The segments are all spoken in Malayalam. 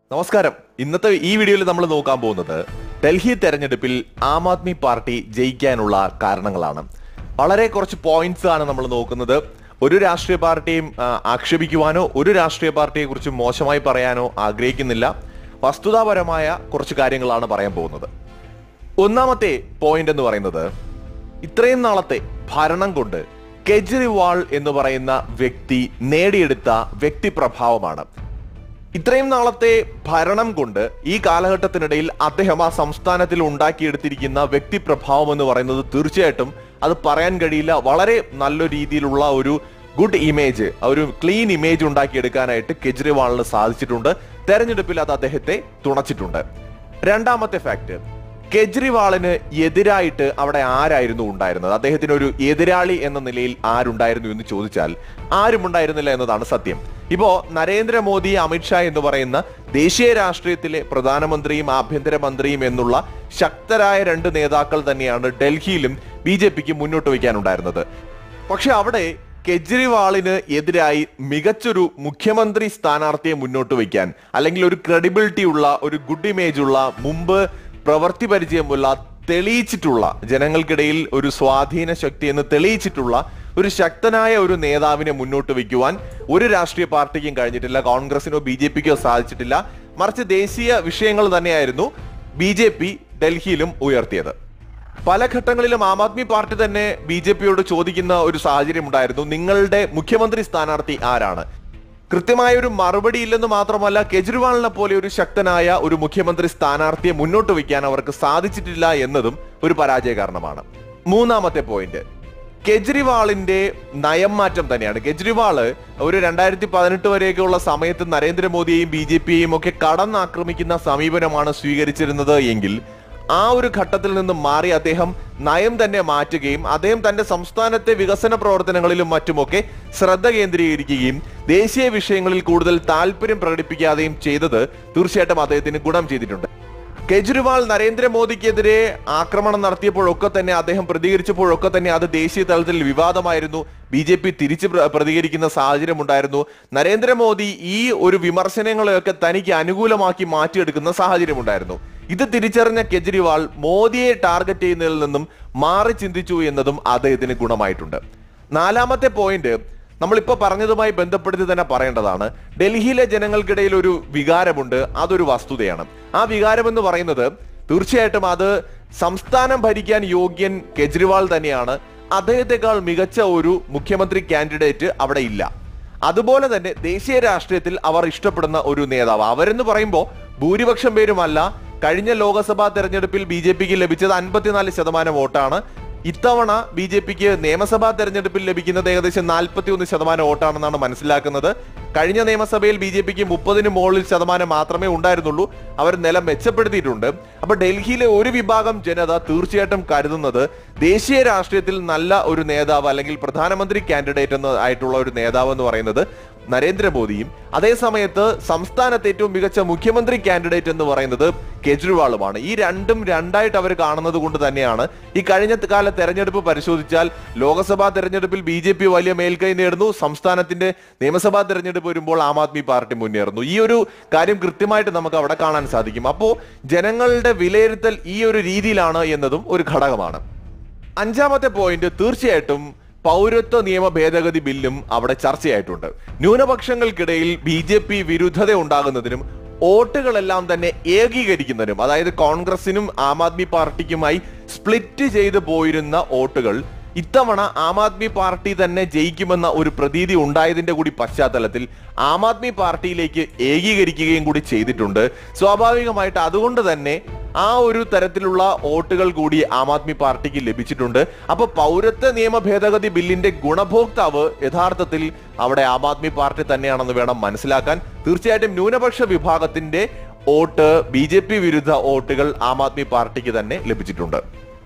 നമസ്കാരം ഇന്നത്തെ ഈ വീഡിയോയിൽ നമ്മൾ നോക്കാൻ പോകുന്നത് ഡൽഹി തെരഞ്ഞെടുപ്പിൽ ആം ആദ്മി പാർട്ടി ജയിക്കാനുള്ള കാരണങ്ങളാണ് വളരെ കുറച്ച് പോയിന്റ്സ് ആണ് നമ്മൾ നോക്കുന്നത് ഒരു രാഷ്ട്രീയ പാർട്ടിയും ആ, ആക്ഷേപിക്കുവാനോ ഒരു രാഷ്ട്രീയ പാർട്ടിയെ കുറിച്ച് മോശമായി പറയാനോ ആഗ്രഹിക്കുന്നില്ല വസ്തുതാപരമായ കുറച്ച് കാര്യങ്ങളാണ് പറയാൻ പോകുന്നത് ഒന്നാമത്തെ പോയിന്റ് എന്ന് പറയുന്നത് ഇത്രയും നാളത്തെ ഭരണം കൊണ്ട് കെജ്രിവാൾ എന്ന് പറയുന്ന വ്യക്തി നേടിയെടുത്ത വ്യക്തിപ്രഭാവമാണ് ഇത്രയും നാളത്തെ ഭരണം കൊണ്ട് ഈ കാലഘട്ടത്തിനിടയിൽ അദ്ദേഹം ആ സംസ്ഥാനത്തിൽ ഉണ്ടാക്കിയെടുത്തിരിക്കുന്ന വ്യക്തിപ്രഭാവം എന്ന് പറയുന്നത് തീർച്ചയായിട്ടും അത് പറയാൻ കഴിയില്ല വളരെ നല്ല രീതിയിലുള്ള ഒരു ഗുഡ് ഇമേജ് ഒരു ക്ലീൻ ഇമേജ് ഉണ്ടാക്കിയെടുക്കാനായിട്ട് കെജ്രിവാളിന് സാധിച്ചിട്ടുണ്ട് തെരഞ്ഞെടുപ്പിൽ അത് അദ്ദേഹത്തെ തുണച്ചിട്ടുണ്ട് രണ്ടാമത്തെ ഫാക്ട് കെജ്രിവാളിന് എതിരായിട്ട് അവിടെ ആരായിരുന്നു ഉണ്ടായിരുന്നത് അദ്ദേഹത്തിന് ഒരു എതിരാളി എന്ന നിലയിൽ ആരുണ്ടായിരുന്നു എന്ന് ചോദിച്ചാൽ ആരും ഉണ്ടായിരുന്നില്ല എന്നതാണ് സത്യം ഇപ്പോ നരേന്ദ്രമോദി അമിത്ഷാ എന്ന് പറയുന്ന ദേശീയ രാഷ്ട്രീയത്തിലെ പ്രധാനമന്ത്രിയും ആഭ്യന്തരമന്ത്രിയും എന്നുള്ള ശക്തരായ രണ്ട് നേതാക്കൾ തന്നെയാണ് ഡൽഹിയിലും ബി ജെ പിക്ക് മുന്നോട്ട് വയ്ക്കാനുണ്ടായിരുന്നത് പക്ഷെ അവിടെ കെജ്രിവാളിന് എതിരായി മികച്ചൊരു മുഖ്യമന്ത്രി സ്ഥാനാർത്ഥിയെ മുന്നോട്ട് വയ്ക്കാൻ അല്ലെങ്കിൽ ഒരു ക്രെഡിബിലിറ്റി ഉള്ള ഒരു ഗുഡ് ഇമേജ് ഉള്ള മുമ്പ് പ്രവൃത്തി പരിചയമുള്ള തെളിയിച്ചിട്ടുള്ള ജനങ്ങൾക്കിടയിൽ ഒരു സ്വാധീന ശക്തി എന്ന് തെളിയിച്ചിട്ടുള്ള ഒരു ശക്തനായ ഒരു നേതാവിനെ മുന്നോട്ട് വയ്ക്കുവാൻ ഒരു രാഷ്ട്രീയ പാർട്ടിക്കും കഴിഞ്ഞിട്ടില്ല കോൺഗ്രസിനോ ബി ജെ പിക്കോ സാധിച്ചിട്ടില്ല മറിച്ച് ദേശീയ വിഷയങ്ങൾ തന്നെയായിരുന്നു ബി ജെ പി ഡൽഹിയിലും ഉയർത്തിയത് പല ഘട്ടങ്ങളിലും ആം ആദ്മി പാർട്ടി തന്നെ ബി ജെ പിയോട് ചോദിക്കുന്ന ഒരു സാഹചര്യം ഉണ്ടായിരുന്നു നിങ്ങളുടെ മുഖ്യമന്ത്രി സ്ഥാനാർത്ഥി ആരാണ് കൃത്യമായ ഒരു മറുപടി ഇല്ലെന്ന് മാത്രമല്ല കെജ്രിവാളിനെ പോലെ ഒരു ശക്തനായ ഒരു മുഖ്യമന്ത്രി സ്ഥാനാർത്ഥിയെ മുന്നോട്ട് വയ്ക്കാൻ അവർക്ക് സാധിച്ചിട്ടില്ല എന്നതും ഒരു പരാജയ കാരണമാണ് മൂന്നാമത്തെ പോയിന്റ് കെജ്രിവാളിന്റെ നയം മാറ്റം തന്നെയാണ് കെജ്രിവാള് ഒരു രണ്ടായിരത്തി പതിനെട്ട് വരെയൊക്കെയുള്ള സമയത്ത് നരേന്ദ്രമോദിയെയും ബി ജെ പിയെയും ഒക്കെ കടന്നാക്രമിക്കുന്ന സമീപനമാണ് സ്വീകരിച്ചിരുന്നത് എങ്കിൽ ആ ഒരു ഘട്ടത്തിൽ നിന്ന് മാറി അദ്ദേഹം നയം തന്നെ മാറ്റുകയും അദ്ദേഹം തന്റെ സംസ്ഥാനത്തെ വികസന പ്രവർത്തനങ്ങളിലും മറ്റുമൊക്കെ ശ്രദ്ധ കേന്ദ്രീകരിക്കുകയും ദേശീയ വിഷയങ്ങളിൽ കൂടുതൽ താല്പര്യം പ്രകടിപ്പിക്കാതെയും ചെയ്തത് തീർച്ചയായിട്ടും അദ്ദേഹത്തിന് ഗുണം ചെയ്തിട്ടുണ്ട് കെജ്രിവാൾ നരേന്ദ്രമോദിക്കെതിരെ ആക്രമണം നടത്തിയപ്പോഴൊക്കെ തന്നെ അദ്ദേഹം പ്രതികരിച്ചപ്പോഴൊക്കെ തന്നെ അത് ദേശീയ തലത്തിൽ വിവാദമായിരുന്നു ബി ജെ പി തിരിച്ച് പ്ര- പ്രതികരിക്കുന്ന സാഹചര്യം ഉണ്ടായിരുന്നു നരേന്ദ്രമോദി ഈ ഒരു വിമർശനങ്ങളെയൊക്കെ തനിക്ക് അനുകൂലമാക്കി മാറ്റിയെടുക്കുന്ന സാഹചര്യം ഉണ്ടായിരുന്നു ഇത് തിരിച്ചറിഞ്ഞ കെജ്രിവാൾ മോദിയെ ടാർഗറ്റ് ചെയ്യുന്നതിൽ നിന്നും മാറി ചിന്തിച്ചു എന്നതും അദ്ദേഹത്തിന് ഗുണമായിട്ടുണ്ട് നാലാമത്തെ പോയിന്റ് നമ്മളിപ്പോ പറഞ്ഞതുമായി ബന്ധപ്പെടുത്തി തന്നെ പറയേണ്ടതാണ് ഡൽഹിയിലെ ജനങ്ങൾക്കിടയിൽ ഒരു വികാരമുണ്ട് അതൊരു വസ്തുതയാണ് ആ വികാരം എന്ന് പറയുന്നത് തീർച്ചയായിട്ടും അത് സംസ്ഥാനം ഭരിക്കാൻ യോഗ്യൻ കെജ്രിവാൾ തന്നെയാണ് അദ്ദേഹത്തെക്കാൾ മികച്ച ഒരു മുഖ്യമന്ത്രി കാൻഡിഡേറ്റ് അവിടെ ഇല്ല അതുപോലെ തന്നെ ദേശീയ രാഷ്ട്രീയത്തിൽ അവർ ഇഷ്ടപ്പെടുന്ന ഒരു നേതാവ് അവരെന്ന് പറയുമ്പോൾ ഭൂരിപക്ഷം പേരുമല്ല കഴിഞ്ഞ ലോക്സഭാ തെരഞ്ഞെടുപ്പിൽ ബി ജെ പിക്ക് ലഭിച്ചത് അൻപത്തിനാല് ശതമാനം വോട്ടാണ് ഇത്തവണ ബി ജെ പിക്ക് നിയമസഭാ തെരഞ്ഞെടുപ്പിൽ ലഭിക്കുന്നത് ഏകദേശം നാൽപ്പത്തി ഒന്ന് ശതമാനം വോട്ടാണെന്നാണ് മനസ്സിലാക്കുന്നത് കഴിഞ്ഞ നിയമസഭയിൽ ബി ജെ പിക്ക് മുപ്പതിന് മുകളിൽ ശതമാനം മാത്രമേ ഉണ്ടായിരുന്നുള്ളൂ അവർ നില മെച്ചപ്പെടുത്തിയിട്ടുണ്ട് അപ്പൊ ഡൽഹിയിലെ ഒരു വിഭാഗം ജനത തീർച്ചയായിട്ടും കരുതുന്നത് ദേശീയ രാഷ്ട്രീയത്തിൽ നല്ല ഒരു നേതാവ് അല്ലെങ്കിൽ പ്രധാനമന്ത്രി കാൻഡിഡേറ്റ് എന്ന് ആയിട്ടുള്ള ഒരു നേതാവ് എന്ന് പറയുന്നത് നരേന്ദ്രമോദിയും അതേ സമയത്ത് സംസ്ഥാനത്ത് ഏറ്റവും മികച്ച മുഖ്യമന്ത്രി കാൻഡിഡേറ്റ് എന്ന് പറയുന്നത് കെജ്രിവാളുമാണ് ഈ രണ്ടും രണ്ടായിട്ട് അവർ കാണുന്നത് കൊണ്ട് തന്നെയാണ് ഈ കഴിഞ്ഞ കാല തെരഞ്ഞെടുപ്പ് പരിശോധിച്ചാൽ ലോക്സഭാ തെരഞ്ഞെടുപ്പിൽ ബി ജെ പി വലിയ മേൽക്കൈ നേടുന്നു സംസ്ഥാനത്തിന്റെ നിയമസഭാ തെരഞ്ഞെടുപ്പ് വരുമ്പോൾ ആം ആദ്മി പാർട്ടി മുന്നേറുന്നു ഈ ഒരു കാര്യം കൃത്യമായിട്ട് നമുക്ക് അവിടെ കാണാൻ സാധിക്കും അപ്പോ ജനങ്ങളുടെ വിലയിരുത്തൽ ഈ ഒരു രീതിയിലാണ് എന്നതും ഒരു ഘടകമാണ് അഞ്ചാമത്തെ പോയിന്റ് തീർച്ചയായിട്ടും പൗരത്വ നിയമ ഭേദഗതി ബില്ലും അവിടെ ചർച്ചയായിട്ടുണ്ട് ന്യൂനപക്ഷങ്ങൾക്കിടയിൽ ബി ജെ പി വിരുദ്ധത ഉണ്ടാകുന്നതിനും വോട്ടുകളെല്ലാം തന്നെ ഏകീകരിക്കുന്നതിനും അതായത് കോൺഗ്രസിനും ആം ആദ്മി പാർട്ടിക്കുമായി സ്പ്ലിറ്റ് ചെയ്തു പോയിരുന്ന വോട്ടുകൾ ഇത്തവണ ആം ആദ്മി പാർട്ടി തന്നെ ജയിക്കുമെന്ന ഒരു പ്രതീതി ഉണ്ടായതിന്റെ കൂടി പശ്ചാത്തലത്തിൽ ആം ആദ്മി പാർട്ടിയിലേക്ക് ഏകീകരിക്കുകയും കൂടി ചെയ്തിട്ടുണ്ട് സ്വാഭാവികമായിട്ട് അതുകൊണ്ട് തന്നെ ആ ഒരു തരത്തിലുള്ള വോട്ടുകൾ കൂടി ആം ആദ്മി പാർട്ടിക്ക് ലഭിച്ചിട്ടുണ്ട് അപ്പൊ പൗരത്വ നിയമ ഭേദഗതി ബില്ലിന്റെ ഗുണഭോക്താവ് യഥാർത്ഥത്തിൽ അവിടെ ആം ആദ്മി പാർട്ടി തന്നെയാണെന്ന് വേണം മനസ്സിലാക്കാൻ തീർച്ചയായിട്ടും ന്യൂനപക്ഷ വിഭാഗത്തിന്റെ വോട്ട് ബി ജെ പി വിരുദ്ധ വോട്ടുകൾ ആം ആദ്മി പാർട്ടിക്ക് തന്നെ ലഭിച്ചിട്ടുണ്ട്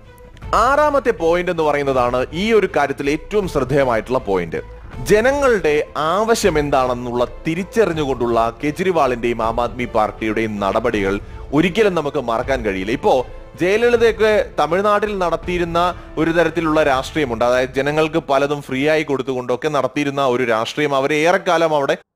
ആറാമത്തെ പോയിന്റ് എന്ന് പറയുന്നതാണ് ഈ ഒരു കാര്യത്തിൽ ഏറ്റവും ശ്രദ്ധേയമായിട്ടുള്ള പോയിന്റ് ജനങ്ങളുടെ ആവശ്യം എന്താണെന്നുള്ള തിരിച്ചറിഞ്ഞുകൊണ്ടുള്ള കെജ്രിവാളിന്റെയും ആം ആദ്മി പാർട്ടിയുടെയും നടപടികൾ ഒരിക്കലും നമുക്ക് മറക്കാൻ കഴിയില്ല ഇപ്പോ ജയലളിതയൊക്കെ തമിഴ്നാട്ടിൽ നടത്തിയിരുന്ന ഒരു തരത്തിലുള്ള രാഷ്ട്രീയമുണ്ട് അതായത് ജനങ്ങൾക്ക് പലതും ഫ്രീ ആയി കൊടുത്തുകൊണ്ടൊക്കെ നടത്തിയിരുന്ന ഒരു രാഷ്ട്രീയം അവരെ ഏറെക്കാലം അവിടെ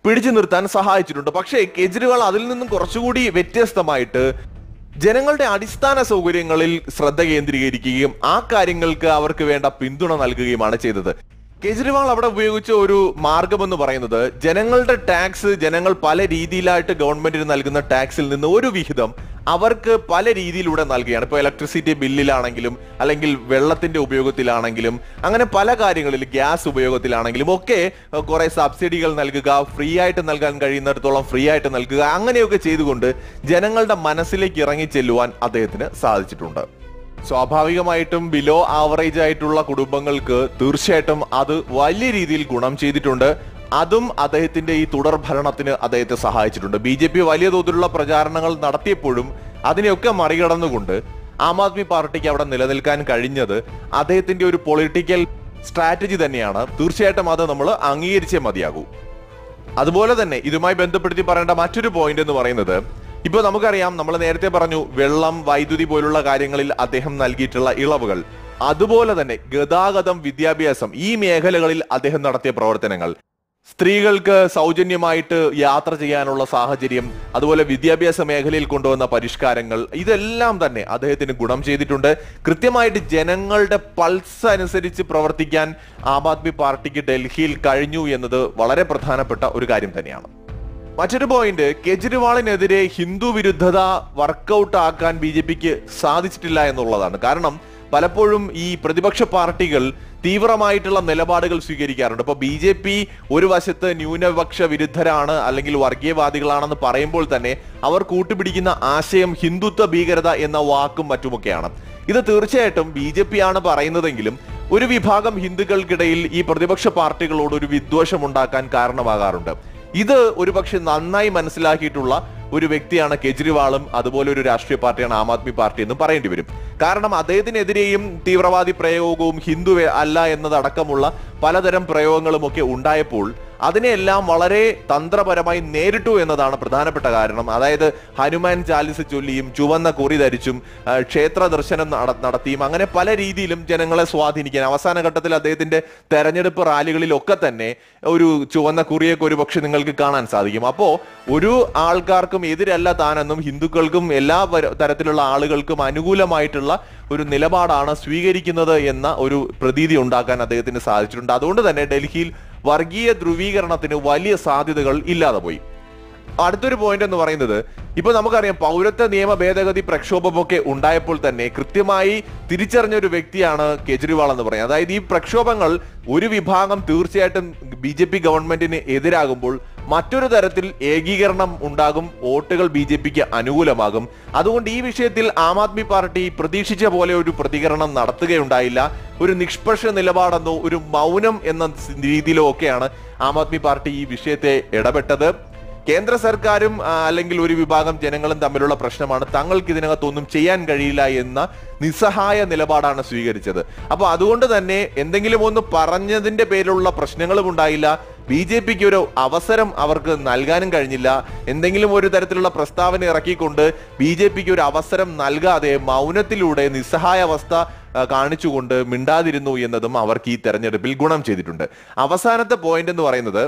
പിടിച്ചു നിർത്താൻ സഹായിച്ചിട്ടുണ്ട് പക്ഷേ കേജ്രിവാൾ അതിൽ നിന്നും കുറച്ചുകൂടി വ്യത്യസ്തമായിട്ട് ജനങ്ങളുടെ അടിസ്ഥാന സൗകര്യങ്ങളിൽ ശ്രദ്ധ കേന്ദ്രീകരിക്കുകയും ആ കാര്യങ്ങൾക്ക് അവർക്ക് വേണ്ട പിന്തുണ നൽകുകയുമാണ് ചെയ്തത് കേജ്രിവാൾ അവിടെ ഉപയോഗിച്ച ഒരു മാർഗം എന്ന് പറയുന്നത് ജനങ്ങളുടെ ടാക്സ് ജനങ്ങൾ പല രീതിയിലായിട്ട് ഗവൺമെന്റിന് നൽകുന്ന ടാക്സിൽ നിന്ന് ഒരു വിഹിതം അവർക്ക് പല രീതിയിലൂടെ നൽകുകയാണ് ഇപ്പൊ ഇലക്ട്രിസിറ്റി ബില്ലിലാണെങ്കിലും അല്ലെങ്കിൽ വെള്ളത്തിന്റെ ഉപയോഗത്തിലാണെങ്കിലും അങ്ങനെ പല കാര്യങ്ങളിൽ ഗ്യാസ് ഉപയോഗത്തിലാണെങ്കിലും ഒക്കെ ഏഹ്, കുറെ സബ്സിഡികൾ നൽകുക ഫ്രീ ആയിട്ട് നൽകാൻ കഴിയുന്നിടത്തോളം ഫ്രീ ആയിട്ട് നൽകുക അങ്ങനെയൊക്കെ ചെയ്തുകൊണ്ട് ജനങ്ങളുടെ മനസ്സിലേക്ക് ഇറങ്ങി ചെല്ലുവാൻ അദ്ദേഹത്തിന് സാധിച്ചിട്ടുണ്ട് സ്വാഭാവികമായിട്ടും ബിലോ ആവറേജ് ആയിട്ടുള്ള കുടുംബങ്ങൾക്ക് തീർച്ചയായിട്ടും അത് വലിയ രീതിയിൽ ഗുണം ചെയ്തിട്ടുണ്ട് അതും അദ്ദേഹത്തിന്റെ ഈ തുടർ ഭരണത്തിന് അദ്ദേഹത്തെ സഹായിച്ചിട്ടുണ്ട് ബി ജെ പി വലിയ തോതിലുള്ള പ്രചാരണങ്ങൾ നടത്തിയപ്പോഴും അതിനെയൊക്കെ മറികടന്നുകൊണ്ട് ആം ആദ്മി പാർട്ടിക്ക് അവിടെ നിലനിൽക്കാൻ കഴിഞ്ഞത് അദ്ദേഹത്തിന്റെ ഒരു പൊളിറ്റിക്കൽ സ്ട്രാറ്റജി തന്നെയാണ് തീർച്ചയായിട്ടും അത് നമ്മൾ അംഗീകരിച്ചേ മതിയാകൂ അതുപോലെ തന്നെ ഇതുമായി ബന്ധപ്പെടുത്തി പറയേണ്ട മറ്റൊരു പോയിന്റ് എന്ന് പറയുന്നത് ഇപ്പൊ നമുക്കറിയാം നമ്മൾ നേരത്തെ പറഞ്ഞു വെള്ളം വൈദ്യുതി പോലുള്ള കാര്യങ്ങളിൽ അദ്ദേഹം നൽകിയിട്ടുള്ള ഇളവുകൾ അതുപോലെ തന്നെ ഗതാഗതം വിദ്യാഭ്യാസം ഈ മേഖലകളിൽ അദ്ദേഹം നടത്തിയ പ്രവർത്തനങ്ങൾ സ്ത്രീകൾക്ക് സൗജന്യമായിട്ട് യാത്ര ചെയ്യാനുള്ള സാഹചര്യം അതുപോലെ വിദ്യാഭ്യാസ മേഖലയിൽ കൊണ്ടുവന്ന പരിഷ്കാരങ്ങൾ ഇതെല്ലാം തന്നെ അദ്ദേഹത്തിന് ഗുണം ചെയ്തിട്ടുണ്ട് കൃത്യമായിട്ട് ജനങ്ങളുടെ പൾസ് അനുസരിച്ച് പ്രവർത്തിക്കാൻ ആം ആദ്മി പാർട്ടിക്ക് ഡൽഹിയിൽ കഴിഞ്ഞു എന്നത് വളരെ പ്രധാനപ്പെട്ട ഒരു കാര്യം തന്നെയാണ് മറ്റൊരു പോയിന്റ് കെജ്രിവാളിനെതിരെ ഹിന്ദു വിരുദ്ധത വർക്കൗട്ട് ആക്കാൻ ബി ജെ പിക്ക് സാധിച്ചിട്ടില്ല എന്നുള്ളതാണ് കാരണം പലപ്പോഴും ഈ പ്രതിപക്ഷ പാർട്ടികൾ തീവ്രമായിട്ടുള്ള നിലപാടുകൾ സ്വീകരിക്കാറുണ്ട് ഇപ്പൊ ബി ജെ പി ഒരു വശത്ത് ന്യൂനപക്ഷ വിരുദ്ധരാണ് അല്ലെങ്കിൽ വർഗീയവാദികളാണെന്ന് പറയുമ്പോൾ തന്നെ അവർ കൂട്ടുപിടിക്കുന്ന ആശയം ഹിന്ദുത്വ ഭീകരത എന്ന വാക്കും മറ്റുമൊക്കെയാണ് ഇത് തീർച്ചയായിട്ടും ബി ജെ പി ആണ് പറയുന്നതെങ്കിലും ഒരു വിഭാഗം ഹിന്ദുക്കൾക്കിടയിൽ ഈ പ്രതിപക്ഷ പാർട്ടികളോട് ഒരു വിദ്വേഷം ഉണ്ടാക്കാൻ കാരണമാകാറുണ്ട് ഇത് ഒരുപക്ഷെ നന്നായി മനസ്സിലാക്കിയിട്ടുള്ള ഒരു വ്യക്തിയാണ് കെജ്രിവാളും അതുപോലെ ഒരു രാഷ്ട്രീയ പാർട്ടിയാണ് ആം ആദ്മി പാർട്ടി എന്ന് പറയേണ്ടി വരും കാരണം അദ്ദേഹത്തിനെതിരെയും തീവ്രവാദി പ്രയോഗവും ഹിന്ദു അല്ല എന്നതടക്കമുള്ള പലതരം പ്രയോഗങ്ങളും ഒക്കെ ഉണ്ടായപ്പോൾ അതിനെല്ലാം വളരെ തന്ത്രപരമായി നേരിട്ടു എന്നതാണ് പ്രധാനപ്പെട്ട കാരണം അതായത് ഹനുമാൻ ചാലിസ് ചൊല്ലിയും ചുവന്ന കുറി ധരിച്ചും ആ, ക്ഷേത്ര ദർശനം നട- നടത്തിയും അങ്ങനെ പല രീതിയിലും ജനങ്ങളെ സ്വാധീനിക്കാൻ അവസാന ഘട്ടത്തിൽ അദ്ദേഹത്തിന്റെ തെരഞ്ഞെടുപ്പ് റാലികളിലൊക്കെ തന്നെ ഒരു ചുവന്ന കുറിയൊക്കെ ഒരു പക്ഷെ നിങ്ങൾക്ക് കാണാൻ സാധിക്കും അപ്പോ ഒരു ആൾക്കാർക്കും എതിരല്ല താനെന്നും ഹിന്ദുക്കൾക്കും എല്ലാ വര- തരത്തിലുള്ള ആളുകൾക്കും അനുകൂലമായിട്ടുള്ള ഒരു നിലപാടാണ് സ്വീകരിക്കുന്നത് എന്ന ഒരു പ്രതീതി ഉണ്ടാക്കാൻ അദ്ദേഹത്തിന് സാധിച്ചിട്ടുണ്ട് അതുകൊണ്ട് തന്നെ ഡൽഹിയിൽ വർഗീയ ധ്രുവീകരണത്തിന് വലിയ സാധ്യതകൾ ഇല്ലാതെ പോയി അടുത്തൊരു പോയിന്റ് എന്ന് പറയുന്നത് ഇപ്പൊ നമുക്കറിയാം പൗരത്വ നിയമ ഭേദഗതി പ്രക്ഷോഭമൊക്കെ ഉണ്ടായപ്പോൾ തന്നെ കൃത്യമായി തിരിച്ചറിഞ്ഞ ഒരു വ്യക്തിയാണ് കേജ്രിവാൾ എന്ന് പറയുന്നത് അതായത് ഈ പ്രക്ഷോഭങ്ങൾ ഒരു വിഭാഗം തീർച്ചയായിട്ടും ബി ജെ പി ഗവൺമെന്റിന് എതിരാകുമ്പോൾ മറ്റൊരു തരത്തിൽ ഏകീകരണം ഉണ്ടാകും വോട്ടുകൾ ബി ജെ പിക്ക് അനുകൂലമാകും അതുകൊണ്ട് ഈ വിഷയത്തിൽ ആം ആദ്മി പാർട്ടി പ്രതീക്ഷിച്ച പോലെ ഒരു പ്രതികരണം നടത്തുകയുണ്ടായില്ല ഒരു നിഷ്പക്ഷ നിലപാടെന്നോ ഒരു മൗനം എന്ന രീതിയിലോ ഒക്കെയാണ് ആം ആദ്മി പാർട്ടി ഈ വിഷയത്തെ ഇടപെട്ടത് കേന്ദ്ര സർക്കാരും ആ, അല്ലെങ്കിൽ ഒരു വിഭാഗം ജനങ്ങളും തമ്മിലുള്ള പ്രശ്നമാണ് തങ്ങൾക്ക് ഇതിനകത്തൊന്നും ചെയ്യാൻ കഴിയില്ല എന്ന നിസ്സഹായ നിലപാടാണ് സ്വീകരിച്ചത് അപ്പൊ അതുകൊണ്ട് തന്നെ എന്തെങ്കിലും ഒന്ന് പറഞ്ഞതിന്റെ പേരിലുള്ള പ്രശ്നങ്ങളും ഉണ്ടായില്ല ബി ജെ പിക്ക് ഒരു അവസരം അവർക്ക് നൽകാനും കഴിഞ്ഞില്ല എന്തെങ്കിലും ഒരു തരത്തിലുള്ള പ്രസ്താവന ഇറക്കിക്കൊണ്ട് ബി ജെ പിക്ക് ഒരു അവസരം നൽകാതെ മൗനത്തിലൂടെ നിസ്സഹായ അവസ്ഥ ആ, കാണിച്ചുകൊണ്ട് മിണ്ടാതിരുന്നു എന്നതും അവർക്ക് ഈ തെരഞ്ഞെടുപ്പിൽ ഗുണം ചെയ്തിട്ടുണ്ട് അവസാനത്തെ പോയിന്റ് എന്ന് പറയുന്നത്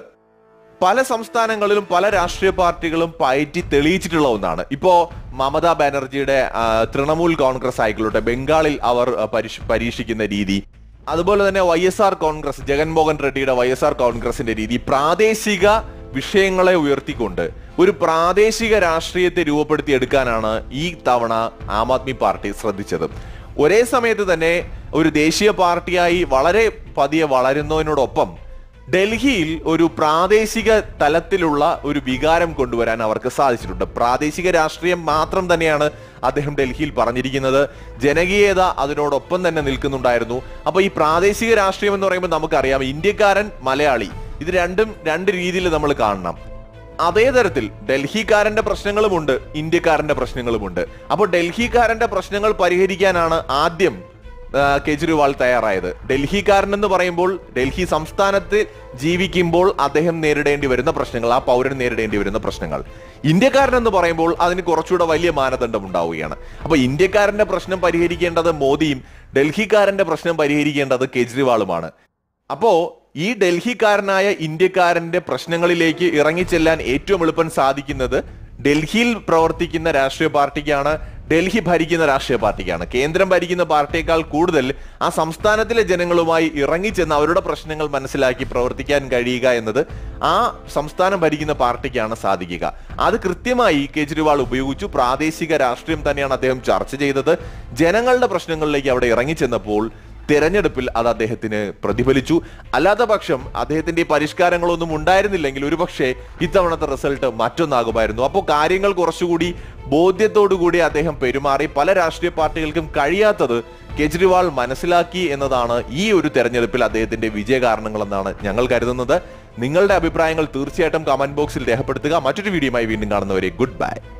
പല സംസ്ഥാനങ്ങളിലും പല രാഷ്ട്രീയ പാർട്ടികളും പയറ്റി തെളിയിച്ചിട്ടുള്ള ഒന്നാണ് ഇപ്പോ മമതാ ബാനർജിയുടെ ആ, തൃണമൂൽ കോൺഗ്രസ് ആയിക്കൊള്ളട്ടെ ബംഗാളിൽ അവർ ആ, പരിഷ്- പരീക്ഷിക്കുന്ന രീതി അതുപോലെ തന്നെ Y S R Congress Jaganmohan റെഡ്ഡിയുടെ വൈ എസ് ആർ കോൺഗ്രസിന്റെ രീതി പ്രാദേശിക വിഷയങ്ങളെ ഉയർത്തിക്കൊണ്ട് ഒരു പ്രാദേശിക രാഷ്ട്രീയത്തെ രൂപപ്പെടുത്തിയെടുക്കാനാണ് ഈ തവണ ആം ആദ്മി പാർട്ടി ശ്രദ്ധിച്ചത് ഒരേ സമയത്ത് തന്നെ ഒരു ദേശീയ പാർട്ടിയായി വളരെ പതിയെ വളരുന്നതിനോടൊപ്പം ഡൽഹിയിൽ ഒരു പ്രാദേശിക തലത്തിലുള്ള ഒരു വികാരം കൊണ്ടുവരാൻ അവർക്ക് സാധിച്ചിട്ടുണ്ട് പ്രാദേശിക രാഷ്ട്രീയം മാത്രം തന്നെയാണ് അദ്ദേഹം ഡൽഹിയിൽ പറഞ്ഞിരിക്കുന്നത് ജനകീയത അതിനോടൊപ്പം തന്നെ നിൽക്കുന്നുണ്ടായിരുന്നു അപ്പൊ ഈ പ്രാദേശിക രാഷ്ട്രീയം എന്ന് പറയുമ്പോൾ നമുക്കറിയാം ഇന്ത്യക്കാരൻ മലയാളി ഇത് രണ്ടും രണ്ട് രീതിയിൽ നമ്മൾ കാണണം അതേ തരത്തിൽ ഡൽഹിക്കാരന്റെ പ്രശ്നങ്ങളുമുണ്ട് ഇന്ത്യക്കാരന്റെ പ്രശ്നങ്ങളുമുണ്ട് അപ്പോൾ ഡൽഹിക്കാരന്റെ പ്രശ്നങ്ങൾ പരിഹരിക്കാനാണ് ആദ്യം ആ, കെജ്രിവാൾ തയ്യാറായത് ഡൽഹിക്കാരൻ എന്ന് പറയുമ്പോൾ ഡൽഹി സംസ്ഥാനത്ത് ജീവിക്കുമ്പോൾ അദ്ദേഹം നേരിടേണ്ടി വരുന്ന പ്രശ്നങ്ങൾ ആ പൗരൻ നേരിടേണ്ടി വരുന്ന പ്രശ്നങ്ങൾ ഇന്ത്യക്കാരൻ എന്ന് പറയുമ്പോൾ അതിന് കുറച്ചുകൂടെ വലിയ മാനദണ്ഡം ഉണ്ടാവുകയാണ് അപ്പൊ ഇന്ത്യക്കാരന്റെ പ്രശ്നം പരിഹരിക്കേണ്ടത് മോദിയും ഡൽഹിക്കാരന്റെ പ്രശ്നം പരിഹരിക്കേണ്ടത് കെജ്രിവാളുമാണ് അപ്പോ ഈ ഡൽഹിക്കാരനായ ഇന്ത്യക്കാരന്റെ പ്രശ്നങ്ങളിലേക്ക് ഇറങ്ങിച്ചെല്ലാൻ ഏറ്റവും എളുപ്പം സാധിക്കുന്നത് ഡൽഹിയിൽ പ്രവർത്തിക്കുന്ന രാഷ്ട്രീയ പാർട്ടിക്കാണ് ഡൽഹി ഭരിക്കുന്ന രാഷ്ട്രീയ പാർട്ടിക്കാണ് കേന്ദ്രം ഭരിക്കുന്ന പാർട്ടിയേക്കാൾ കൂടുതൽ ആ സംസ്ഥാനത്തിലെ ജനങ്ങളുമായി ഇറങ്ങിച്ചെന്ന് അവരുടെ പ്രശ്നങ്ങൾ മനസ്സിലാക്കി പ്രവർത്തിക്കാൻ കഴിയുക എന്നത് ആ സംസ്ഥാനം ഭരിക്കുന്ന പാർട്ടിക്കാണ് സാധിക്കുക അത് കൃത്യമായി കേജ്രിവാൾ ഉപയോഗിച്ചു പ്രാദേശിക രാഷ്ട്രീയം തന്നെയാണ് അദ്ദേഹം ചർച്ച ചെയ്തത് ജനങ്ങളുടെ പ്രശ്നങ്ങളിലേക്ക് അവിടെ ഇറങ്ങിച്ചെന്നപ്പോൾ തെരഞ്ഞെടുപ്പിൽ അത് അദ്ദേഹത്തിന് പ്രതിഫലിച്ചു അല്ലാത്ത പക്ഷം അദ്ദേഹത്തിന്റെ ഈ പരിഷ്കാരങ്ങളൊന്നും ഉണ്ടായിരുന്നില്ലെങ്കിൽ ഒരുപക്ഷെ ഇത്തവണത്തെ റിസൾട്ട് മറ്റൊന്നാകുമായിരുന്നു അപ്പോൾ കാര്യങ്ങൾ കുറച്ചുകൂടി ബോധ്യത്തോടുകൂടി അദ്ദേഹം പെരുമാറി പല രാഷ്ട്രീയ പാർട്ടികൾക്കും കഴിയാത്തത് കെജ്രിവാൾ മനസ്സിലാക്കി എന്നതാണ് ഈ ഒരു തെരഞ്ഞെടുപ്പിൽ അദ്ദേഹത്തിന്റെ വിജയ കാരണങ്ങളെന്നാണ് ഞങ്ങൾ കരുതുന്നത് നിങ്ങളുടെ അഭിപ്രായങ്ങൾ തീർച്ചയായിട്ടും കമന്റ് ബോക്സിൽ രേഖപ്പെടുത്തുക മറ്റൊരു വീഡിയോയുമായി വീണ്ടും കാണുന്നവരെ ഗുഡ് ബൈ